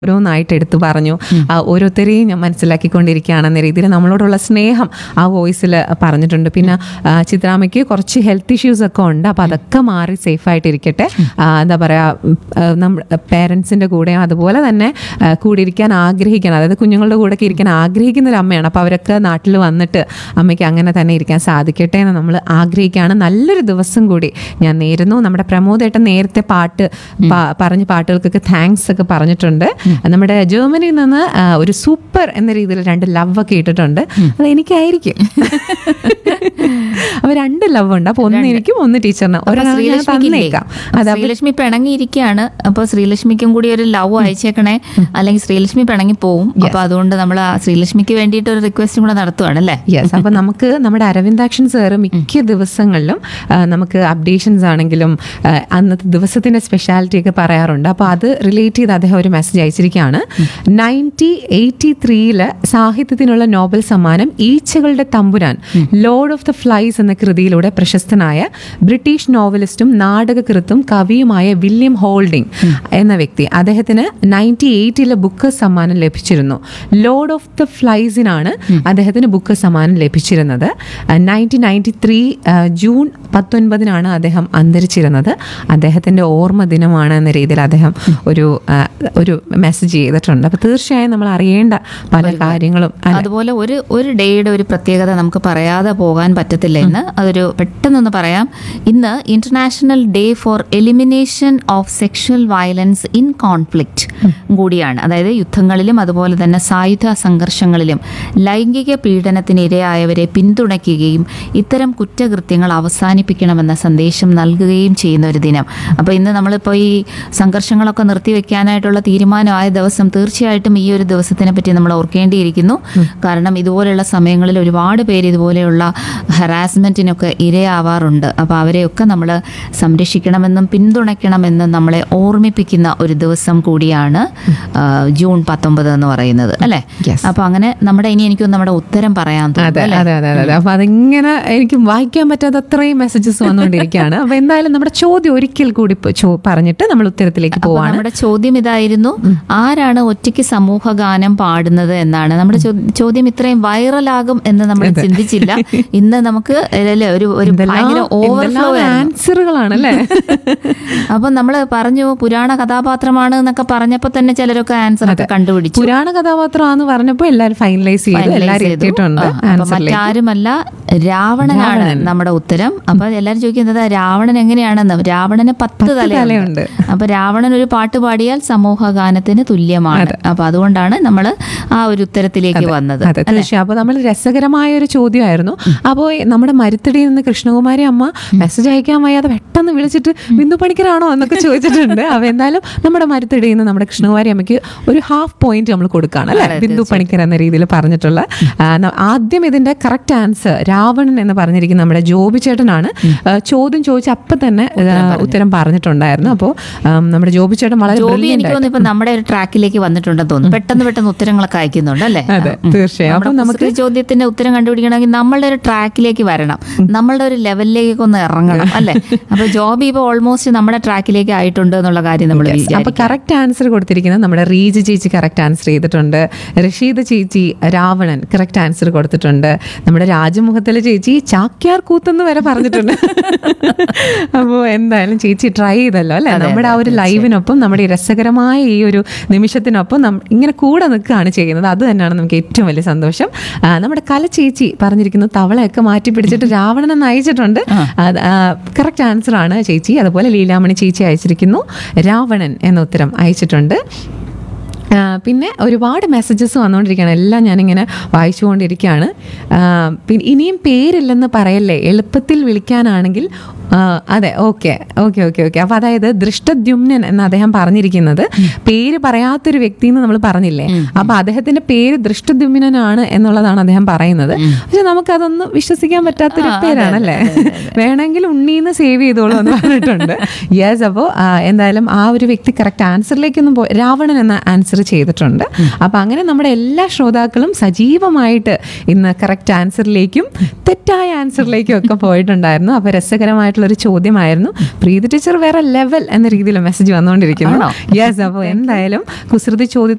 ഓരോന്നായിട്ട് എടുത്തു പറഞ്ഞു ആ, ഓരോരുത്തരെയും ഞാൻ മനസ്സിലാക്കിക്കൊണ്ടിരിക്കുകയാണെന്ന രീതിയിൽ നമ്മളോടുള്ള സ്നേഹം ആ വോയിസിൽ പറഞ്ഞിട്ടുണ്ട് പിന്നെ ആ, ചിത്രാമ്മയ്ക്ക് കുറച്ച് ഹെൽത്ത് ഇഷ്യൂസ് ഒക്കെ ഉണ്ട് അപ്പോൾ അതൊക്കെ മാറി സേഫ് ആയിട്ടിരിക്കട്ടെ ആ, എന്താ പറയുക നമ്മുടെ പേരൻസിൻ്റെ കൂടെയും അതുപോലെ തന്നെ ആ, കൂടിയിരിക്കാൻ ആഗ്രഹിക്കണം അതായത് കുഞ്ഞുങ്ങളുടെ കൂടെ ഒക്കെ ഇരിക്കാൻ ആഗ്രഹിക്കുന്ന ഒരു അമ്മയാണ് അപ്പോൾ അവരൊക്കെ നാട്ടിൽ വന്നിട്ട് അമ്മയ്ക്ക് അങ്ങനെ തന്നെ ഇരിക്കാൻ സാധിക്കട്ടെ എന്ന് നമ്മൾ ആഗ്രഹിക്കുകയാണ് നല്ലൊരു ദിവസം കൂടി ഞാൻ നേരുന്നു നമ്മുടെ പ്രമോദേട്ടൻ നേരത്തെ പാട്ട് പ- പറഞ്ഞ പാട്ടുകൾക്കൊക്കെ താങ്ക്സ് ഒക്കെ പറഞ്ഞിട്ടുണ്ട് നമ്മുടെ ജർമ്മനിയിൽ നിന്ന് ആ, ഒരു സൂപ്പർ എന്ന രീതിയിൽ രണ്ട് ലവ് ഒക്കെ ഇട്ടിട്ടുണ്ട് അത് എനിക്കായിരിക്കും അപ്പൊ രണ്ട് ലവ് ഉണ്ട് അപ്പൊ ഒന്ന് എനിക്കും ഒന്ന് ടീച്ചറിന് അപ്പൊ ഒരെണ്ണം ഞാൻ ശ്രീലക്ഷ്മിക്കില്ലേ? തന്നേക്കാം അത് അവ- ശ്രീലക്ഷ്മി പിണങ്ങിയിരിക്കുകയാണ് അപ്പൊ ശ്രീലക്ഷ്മിക്കും കൂടി ഒരു ലവ് അയച്ചേക്കണേ അല്ലെങ്കിൽ ശ്രീലക്ഷ്മി പിണങ്ങി പോവും അപ്പൊ അതുകൊണ്ട് നമ്മൾ ആ ശ്രീലക്ഷ്മിക്ക് വേണ്ടിയിട്ട് ഒരു റിക്വസ്റ്റും കൂടെ നടത്തുവാണ് അല്ലേ യെസ് അപ്പൊ നമുക്ക് നമ്മുടെ അരവിന്ദാക്ഷൻ സാറ് മിക്ക ദിവസങ്ങളിലും ആ, നമുക്ക് അപ്ഡേഷൻസ് ആണെങ്കിലും ആ, അന്നത്തെ ദിവസത്തിന്റെ സ്പെഷ്യാലിറ്റി ഒക്കെ പറയാറുണ്ട് അപ്പോൾ അത് റിലേറ്റ് ചെയ്ത് അദ്ദേഹം ഒരു മെസ്സേജ് അയച്ചിരിക്കുകയാണ് നയൻറ്റി എയ്റ്റി ത്രീയില് സാഹിത്യത്തിനുള്ള നോബൽ സമ്മാനം ഈച്ചകളുടെ തമ്പുരാൻ ലോർഡ് ഓഫ് ദ ഫ്ലൈസ് എന്ന കൃതിയിലൂടെ പ്രശസ്തനായ ബ്രിട്ടീഷ് നോവലിസ്റ്റും നാടകകൃത്തും കവിയുമായ വില്യം ഹോൾഡിംഗ് എന്ന വ്യക്തി അദ്ദേഹത്തിന് നയൻറ്റി എയ്റ്റിലെ ബുക്ക് സമ്മാനം ലഭിച്ചിരുന്നു ലോർഡ് ഓഫ് ദ ഫ്ലൈസിനാണ് അദ്ദേഹത്തിന് ബുക്ക് സമ്മാനം ലഭിച്ചിരുന്നത് നയൻറ്റീൻ നയൻറ്റി ത്രീ ജൂൺ പത്തൊൻപതിനാണ് അദ്ദേഹം അന്തരിച്ചിരുന്നത് അദ്ദേഹത്തിൻ്റെ ഓർമ്മ ദിനമാണ് എന്ന രീതിയിൽ അദ്ദേഹം ഒരു ആ, ഒരു മെസ്സേജ് ചെയ്തിട്ടുണ്ട് അപ്പോൾ തീർച്ചയായും നമ്മൾ അറിയേണ്ട പല കാര്യങ്ങളും അല്ല, അതുപോലെ ഒരു ഒരു ഡേയുടെ ഒരു പ്രത്യേകത നമുക്ക് പറയാതെ പോകാൻ പറ്റത്തില്ല ഇന്ന് അതൊരു പെട്ടെന്നൊന്ന് പറയാം ഇന്ന് international day for elimination of sexual violence in conflict കൂടിയാണ് അതായത് യുദ്ധങ്ങളിലും അതുപോലെ തന്നെ സായുധ സംഘർഷങ്ങളിലും ലൈംഗിക പീഡനത്തിന് ഇരയായവരെ പിന്തുണയ്ക്കുകയും ഇത്തരം കുറ്റകൃത്യങ്ങൾ അവസാനിപ്പിക്കണമെന്ന സന്ദേശം നൽകുകയും ചെയ്യുന്ന ഒരു ദിനം അപ്പോൾ ഇന്ന് നമ്മളിപ്പോൾ ഈ സംഘർഷങ്ങളൊക്കെ നിർത്തിവെക്കാനായിട്ടുള്ള തീരുമാനമായ ദിവസം തീർച്ചയായിട്ടും ഈ ഒരു ദിവസത്തിനെ പറ്റി നമ്മൾ ഓർക്കേണ്ടിയിരിക്കുന്നു കാരണം ഇതുപോലെയുള്ള സമയങ്ങളിൽ ഒരുപാട് പേര് ഇതുപോലെയുള്ള ഹറാസ്മെൻറ്റിനൊക്കെ ഇരയാവാറുണ്ട് അപ്പോൾ അവരെയൊക്കെ നമ്മൾ സംരക്ഷിക്കണമെന്നും പിന്തുണയ്ക്കണമെന്നും നമ്മളെ ഓർമ്മിപ്പിക്കുന്ന ഒരു ദിവസം കൂടിയാണ് ആ, ജൂൺ പത്തൊമ്പത് എന്ന് പറയുന്നത് അല്ലേ Yes. അപ്പോൾ അങ്ങനെ നമ്മുടെ ഇനി എനിക്കൊന്ന് നമ്മുടെ ഉത്തരം പറയാൻ അതെ തോന്നുന്നു അല്ലേ അതെ അതെ അതെ അപ്പൊ അതിങ്ങനെ എനിക്ക് വായിക്കാൻ പറ്റാത്ത അത്രയും മെസ്സേജസ് വന്നുകൊണ്ടിരിക്കുകയാണ് അപ്പൊ എന്തായാലും നമ്മുടെ ചോദ്യം ഒരിക്കൽ കൂടി ഇപ്പൊ ചോ- പറഞ്ഞിട്ട് നമ്മൾ ഉത്തരത്തിലേക്ക് അപ്പൊ പോവാണ് നമ്മുടെ ചോദ്യം ഇതായിരുന്നു ആരാണ് ഒറ്റയ്ക്ക് സമൂഹ ഗാനം പാടുന്നത് എന്നാണ് നമ്മുടെ ചോ- ചോദ്യം ഇത്രയും വൈറലാകും എന്ന് നമ്മൾ ചിന്തിച്ചില്ല ഇന്ന് നമുക്ക് അല്ലേ ഒരു ഒരു ഭയങ്കര ഓവർഫ്ലോ ആൻസറുകളാണ് അല്ലേ അപ്പൊ നമ്മൾ പറഞ്ഞു പുരാണ കഥാപാത്രമാണ് എന്നൊക്കെ പറഞ്ഞപ്പോ തന്നെ ചിലരൊക്കെ ആൻസർ ഒക്കെ കണ്ടുപിടിച്ചു പുരാണ കഥാപാത്രമാണെന്ന് പറഞ്ഞപ്പോ എല്ലാരും ഫൈനലൈസ് ചെയ്തു Finalize എല്ലാരും ചെയ്തു. എത്തിയിട്ടുണ്ട് ആ, അപ്പൊ ആൻസറിലേക്ക് മറ്റാരുമല്ല രാവണനാണ് നമ്മുടെ ഉത്തരം അപ്പൊ എല്ലാരും ചോദിക്കുന്നത് രാവണൻ എങ്ങനെയാണെന്ന് രാവണന് പത്ത് തലയുണ്ട് തലയുണ്ട്. അപ്പൊ രാവണൻ ഒരു പാട്ട് പാടിയാൽ സമൂഹ ഗാനത്തിന് തുല്യമാണ് അപ്പൊ അതുകൊണ്ടാണ് നമ്മൾ ആ ഒരു ഉത്തരത്തിലേക്ക് വന്നത് അതെ തീർച്ചയായും അപ്പൊ നമ്മൾ രസകരമായ ഒരു ചോദ്യമായിരുന്നു അപ്പോൾ നമ്മുടെ മരുത്തടിയിൽ നിന്ന് കൃഷ്ണകുമാരി അമ്മ മെസ്സേജ് അയക്കാൻ വയ്യാതെ പെട്ടെന്ന് വിളിച്ചിട്ട് ബിന്ദു പണിക്കരാണോ എന്നൊക്കെ ചോദിച്ചിട്ടുണ്ട് അപ്പൊ എന്തായാലും നമ്മുടെ മരുത്തടിയിൽ നിന്ന് നമ്മുടെ കൃഷ്ണകുമാരി അമ്മയ്ക്ക് ഒരു ഹാഫ് പോയിന്റ് നമ്മൾ കൊടുക്കുകയാണ് അല്ലെ ബിന്ദു പണിക്കർ എന്ന രീതിയിൽ പറഞ്ഞിട്ടുള്ള ആ, ന- ആദ്യം ഇതിന്റെ കറക്റ്റ് ആൻസർ രാവണൻ എന്ന് പറഞ്ഞിരിക്കുന്ന നമ്മുടെ ജോബി ചേട്ടനാണ് ആ, ചോദ്യം ചോദിച്ച അപ്പം തന്നെ ആ, ഉത്തരം പറഞ്ഞിട്ടുണ്ടായിരുന്നു അപ്പോൾ നമ്മുടെ ജോബി ചേട്ടൻ വളരെ ജോബി brilliant എനിക്ക് തോന്നുന്നു ഇപ്പൊ നമ്മുടെ ഒരു ട്രാക്കിലേക്ക് വന്നിട്ടുണ്ടെന്ന് തോന്നുന്നു പെട്ടെന്ന് പെട്ടെന്ന് ഉത്തരങ്ങളൊക്കെ അയക്കുന്നുണ്ട് അല്ലേ അതെ, തീർച്ചയായും. നമ്മുടെ അപ്പം നമുക്ക് കുസൃതി ചോദ്യത്തിന്റെ ഉത്തരം കണ്ടുപിടിക്കണമെങ്കിൽ നമ്മളുടെ ഒരു ട്രാക്കിലേക്ക് വരണം നമ്മളുടെ ഒരു ലെവലിലേക്ക് ഒന്ന് ഇറങ്ങണം അല്ലേ അപ്പൊ ജോബി ഇപ്പൊ ഓൾമോസ്റ്റ് നമ്മുടെ ട്രാക്കിലേക്ക് ആയിട്ടുണ്ട് എന്നുള്ള കാര്യം നമ്മൾ അപ്പൊ കറക്റ്റ് ആൻസർ കൊടുത്തിരിക്കുന്നത് നമ്മുടെ റീജ് ചേച്ചി കറക്റ്റ് ആൻസർ ചെയ്തിട്ടുണ്ട് റഷീദ ചേച്ചി രാവണൻ കറക്റ്റ് ആൻസർ കൊടുത്തിട്ടുണ്ട് നമ്മുടെ രാജമുഖത്തിലെ ചേച്ചി ചാക്യാർ കൂത്തെന്ന് വരെ പറഞ്ഞിട്ടുണ്ട് അപ്പോൾ എന്തായാലും ചേച്ചി ട്രൈ ചെയ്തല്ലോ അല്ലെ നമ്മുടെ ആ ഒരു ലൈവിനൊപ്പം നമ്മുടെ ഈ രസകരമായ ഈ ഒരു നിമിഷത്തിനൊപ്പം നം- ഇങ്ങനെ കൂടെ നിൽക്കുകയാണ് ചെയ്യുന്നത് അത് തന്നെയാണ് നമുക്ക് ഏറ്റവും വലിയ സന്തോഷം ആ, നമ്മുടെ കല ചേച്ചി പറഞ്ഞിരിക്കുന്നു തവളയൊക്കെ മാറ്റി പിടിച്ചിട്ട് രാവണൻ എന്ന് അയച്ചിട്ടുണ്ട് കറക്റ്റ് ആൻസർ ആണ് ചേച്ചി അതുപോലെ ലീലാമണി ചേച്ചി അയച്ചിരിക്കുന്നു രാവണൻ എന്ന ഉത്തരം അയച്ചിട്ടുണ്ട് ആ, പിന്നെ ഒരുപാട് മെസ്സേജസ് വന്നുകൊണ്ടിരിക്കുകയാണ് എല്ലാം ഞാനിങ്ങനെ വായിച്ചുകൊണ്ടിരിക്കുകയാണ് ആ, പിന്നെ ഇനിയും പേരില്ലെന്ന് പറയല്ലേ എളുപ്പത്തിൽ വിളിക്കാനാണെങ്കിൽ ആ, അതെ ഓക്കെ ഓക്കെ ഓക്കെ ഓക്കെ അപ്പോൾ അതായത് ദൃഷ്ടദ്യുമ്നൻ എന്ന് അദ്ദേഹം പറഞ്ഞിരിക്കുന്നത് പേര് പറയാത്തൊരു വ്യക്തി എന്ന് നമ്മൾ പറഞ്ഞില്ലേ അപ്പോൾ അദ്ദേഹത്തിന്റെ പേര് ദൃഷ്ടദ്യുമ്നനാണ് എന്നുള്ളതാണ് അദ്ദേഹം പറയുന്നത് പക്ഷെ നമുക്കതൊന്നും വിശ്വസിക്കാൻ പറ്റാത്തൊരു പേരാണല്ലേ വേണമെങ്കിൽ ഉണ്ണീന്ന് സേവ് ചെയ്തോളൂ എന്ന് പറഞ്ഞിട്ടുണ്ട് യെസ് അപ്പോൾ എന്തായാലും ആ ഒരു വ്യക്തി കറക്റ്റ് ആൻസറിലേക്കൊന്നും പോയി രാവണൻ എന്ന ആൻസർ ചെയ്തിട്ടുണ്ട് അപ്പൊ അങ്ങനെ നമ്മുടെ എല്ലാ ശ്രോതാക്കളും സജീവമായിട്ട് ഇന്ന് കറക്റ്റ് ആൻസറിലേക്കും തെറ്റായ ആൻസറിലേക്കും ഒക്കെ പോയിട്ടുണ്ടായിരുന്നു അപ്പൊ രസകരമായിട്ടുള്ള ഒരു ചോദ്യമായിരുന്നു പ്രീതി ടീച്ചർ വേറെ ലെവൽ എന്ന രീതിയിൽ മെസ്സേജ് വന്നുകൊണ്ടിരിക്കുന്നു ആണോ? യെസ് അപ്പോൾ എന്തായാലും കുസൃതി ചോദ്യത്തിന്